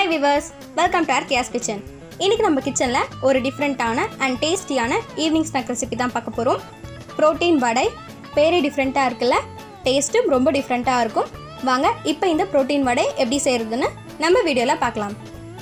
hi viewers welcome to our கேஸ் kitchen இன்னைக்கு நம்ம கிச்சனில் ஒரு டிஃப்ரெண்ட்டான அண்ட் டேஸ்டியான ஈவினிங் ஸ்நாக் ரெசிபி தான் பார்க்க போகிறோம் புரோட்டீன் வடை பேரே டிஃப்ரெண்ட்டாக இருக்குல்ல டேஸ்ட்டும் ரொம்ப டிஃப்ரெண்ட்டாக இருக்கும் வாங்க இப்போ இந்த புரோட்டீன் வடை எப்படி செய்கிறதுன்னு நம்ம வீடியோவில் பார்க்கலாம்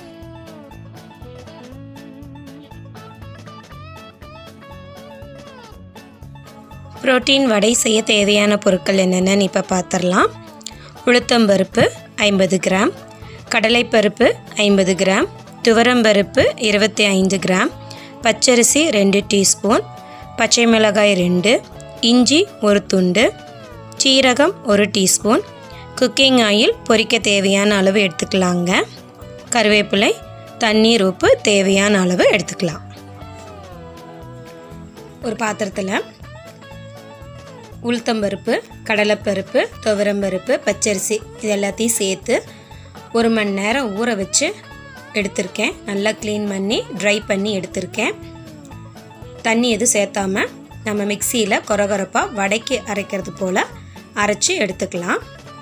புரோட்டீன் வடை செய்ய தேவையான பொருட்கள் என்னென்னு இப்போ பார்த்துடலாம் உளுத்தம்பருப்பு ஐம்பது கிராம் கடலைப்பருப்பு ஐம்பது கிராம் துவரம்பருப்பு இருபத்தி ஐந்து கிராம் பச்சரிசி ரெண்டு டீஸ்பூன் பச்சை மிளகாய் ரெண்டு இஞ்சி ஒரு துண்டு சீரகம் ஒரு டீஸ்பூன் குக்கிங் ஆயில் பொரிக்க தேவையான அளவு எடுத்துக்கலாங்க கருவேப்பிலை தண்ணீர் உப்பு தேவையான அளவு எடுத்துக்கலாம் ஒரு பாத்திரத்தில் உளுத்தம்பருப்பு கடலைப்பருப்பு துவரம்பருப்பு பச்சரிசி இது எல்லாத்தையும் சேர்த்து ஒரு மணி நேரம் ஊற வச்சு எடுத்திருக்கேன் நல்லா க்ளீன் பண்ணி ட்ரை பண்ணி எடுத்திருக்கேன் தண்ணி எதுவும் சேர்த்தாம நம்ம மிக்சியில் கொரகொரப்பாக வடைக்கு அரைக்கிறது போல் அரைச்சி எடுத்துக்கலாம்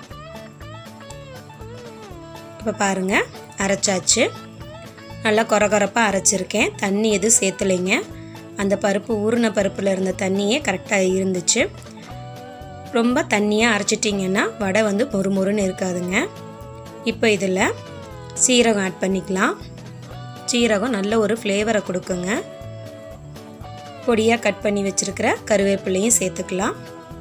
இப்போ பாருங்கள் அரைச்சாச்சு நல்லா கொரகொரப்பாக அரைச்சிருக்கேன் தண்ணி எதுவும் சேர்த்துலைங்க அந்த பருப்பு ஊறின பருப்பில் இருந்த தண்ணியே கரெக்டாக இருந்துச்சு ரொம்ப தண்ணியாக அரைச்சிட்டிங்கன்னா வடை வந்து மொறு மொறுன்னு இருக்காதுங்க இப்போ இதில் சீரகம் ஆட் பண்ணிக்கலாம் சீரகம் நல்ல ஒரு ஃப்ளேவரை கொடுக்குங்க பொடியாக கட் பண்ணி வச்சுருக்கிற கருவேப்பிலையும் சேர்த்துக்கலாம்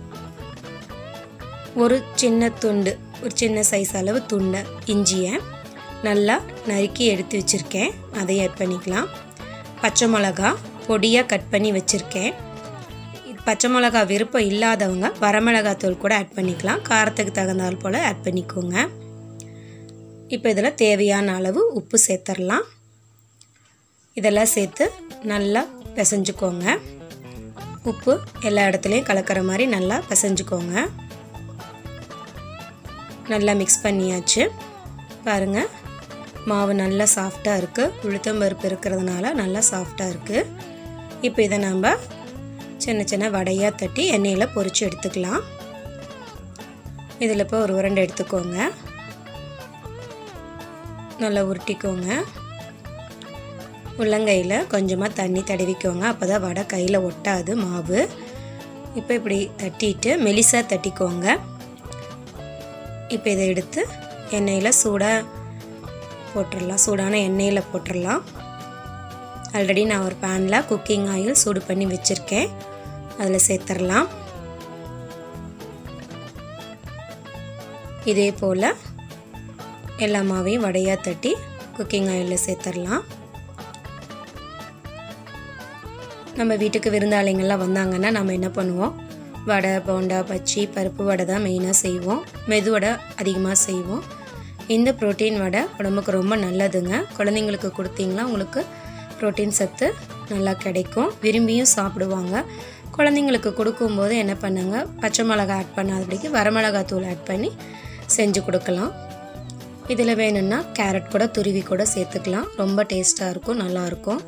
ஒரு சின்ன துண்டு ஒரு சின்ன சைஸ் அளவு துண்டை இஞ்சியை நல்லா நறுக்கி எடுத்து வச்சுருக்கேன் அதையும் ஆட் பண்ணிக்கலாம் பச்சை மிளகா பொடியாக கட் பண்ணி வச்சுருக்கேன் பச்சை மிளகா விருப்பம் இல்லாதவங்க வரமிளகாத்தூள் கூட ஆட் பண்ணிக்கலாம் காரத்துக்கு தகுந்தால் போல் ஆட் பண்ணிக்கோங்க இப்போ இதில் தேவையான அளவு உப்பு சேர்த்துடலாம் இதெல்லாம் சேர்த்து நல்லா பிசைஞ்சுக்கோங்க உப்பு எல்லா இடத்துலையும் கலக்கிற மாதிரி நல்லா பிசைஞ்சுக்கோங்க நல்லா மிக்ஸ் பண்ணியாச்சு பாருங்கள் மாவு நல்லா சாஃப்டாக இருக்குது உளுத்தம்பருப்பு இருக்கிறதுனால நல்லா சாஃப்டாக இருக்குது இப்போ இதை நம்ம சின்ன சின்ன வடையாக தட்டி எண்ணெயில் பொரித்து எடுத்துக்கலாம் இதில் இப்போ ஒரு உருண்டை எடுத்துக்கோங்க நல்லா உருட்டிக்கோங்க உள்ளங்கையில் கொஞ்சமாக தண்ணி தடவிக்கோங்க அப்போ தான் வடை கையில் ஒட்டாது மாவு இப்போ இப்படி தட்டிட்டு மெலிசாக தட்டிக்கோங்க இப்போ இதை எடுத்து எண்ணெயில் சூடாக போட்டுடலாம் சூடான எண்ணெயில் போட்டுடலாம் ஆல்ரெடி நான் ஒரு பேனில் குக்கிங் ஆயில் சூடு பண்ணி வச்சுருக்கேன் அதில் சேர்த்துடலாம் இதே போல் எல்லா மாவையும் வடையாக தட்டி குக்கிங் ஆயிலில் சேர்த்துடலாம் நம்ம வீட்டுக்கு விருந்தாளிங்கள்லாம் வந்தாங்கன்னா நம்ம என்ன பண்ணுவோம் வடை போண்டா பச்சி பருப்பு வடை தான் மெயினாக செய்வோம் மெது வடை அதிகமாக செய்வோம் இந்த ப்ரோட்டீன் வடை உடம்புக்கு ரொம்ப நல்லதுங்க குழந்தைங்களுக்கு கொடுத்தீங்கன்னா உங்களுக்கு ப்ரோட்டீன் சத்து நல்லா கிடைக்கும் விரும்பியும் சாப்பிடுவாங்க குழந்தைங்களுக்கு கொடுக்கும்போது என்ன பண்ணுங்க பச்சை மிளகா ஆட் பண்ணாதபடிக்கு வரமிளகா தூள் ஆட் பண்ணி செஞ்சு கொடுக்கலாம் இதில் வேணும்னா கேரட் கூட துருவி கூட சேர்த்துக்கலாம் ரொம்ப டேஸ்ட்டாக இருக்கும் நல்லாயிருக்கும்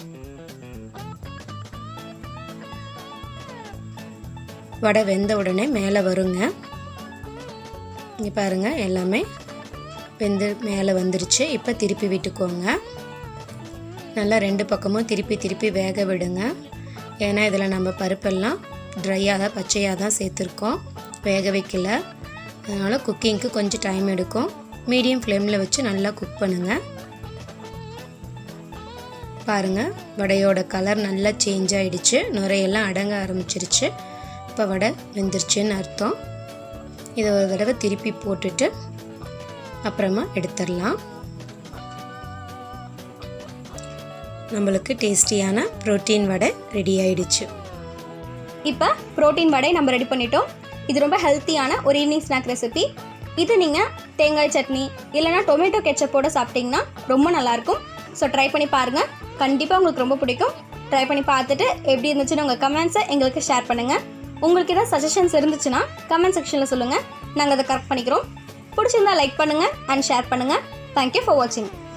வடை வெந்த உடனே மேலே வருங்க இங்கே பாருங்கள் எல்லாமே வெந்து மேலே வந்துருச்சு இப்போ திருப்பி விட்டுக்கோங்க நல்லா ரெண்டு பக்கமும் திருப்பி திருப்பி வேக விடுங்க ஏன்னா இதில் நம்ம பருப்பெல்லாம் ட்ரையாக தான் பச்சையாக தான் சேர்த்துருக்கோம் வேக வைக்கல அதனால் குக்கிங்க்கு கொஞ்சம் டைம் எடுக்கும் மீடியம் ஃப்ளேமில் வச்சு நல்லா குக் பண்ணுங்கள் பாருங்கள் வடையோட கலர் நல்லா சேஞ்ச் ஆகிடுச்சு நுரையெல்லாம் அடங்க ஆரம்பிச்சிருச்சு இப்போ வடை வெந்துருச்சுன்னு அர்த்தம் இதை ஒரு தடவை திருப்பி போட்டுட்டு அப்புறமா எடுத்துடலாம் நம்மளுக்கு டேஸ்டியான ப்ரோட்டீன் வடை ரெடி ஆயிடுச்சு இப்போ புரோட்டீன் வடை நம்ம ரெடி பண்ணிட்டோம் இது ரொம்ப ஹெல்த்தியான ஒரு ஈவினிங் ஸ்நாக் ரெசிபி இது நீங்கள் தேங்காய் சட்னி இல்லைனா டொமேட்டோ கெச்சப்போட சாப்பிட்டிங்கன்னா ரொம்ப நல்லாயிருக்கும் ஸோ ட்ரை பண்ணி பாருங்கள் கண்டிப்பாக உங்களுக்கு ரொம்ப பிடிக்கும் ட்ரை பண்ணி பார்த்துட்டு எப்படி இருந்துச்சுன்னு உங்கள் கமெண்ட்ஸை எங்களுக்கு ஷேர் பண்ணுங்கள் உங்களுக்கு ஏதாவது சஜஷன்ஸ் இருந்துச்சுன்னா கமெண்ட் செக்ஷனில் சொல்லுங்கள் நாங்கள் அதை கரெக்ட் பண்ணிக்கிறோம் பிடிச்சிருந்தா லைக் பண்ணுங்கள் அண்ட் ஷேர் பண்ணுங்கள் தேங்க்யூ ஃபார் வாட்சிங்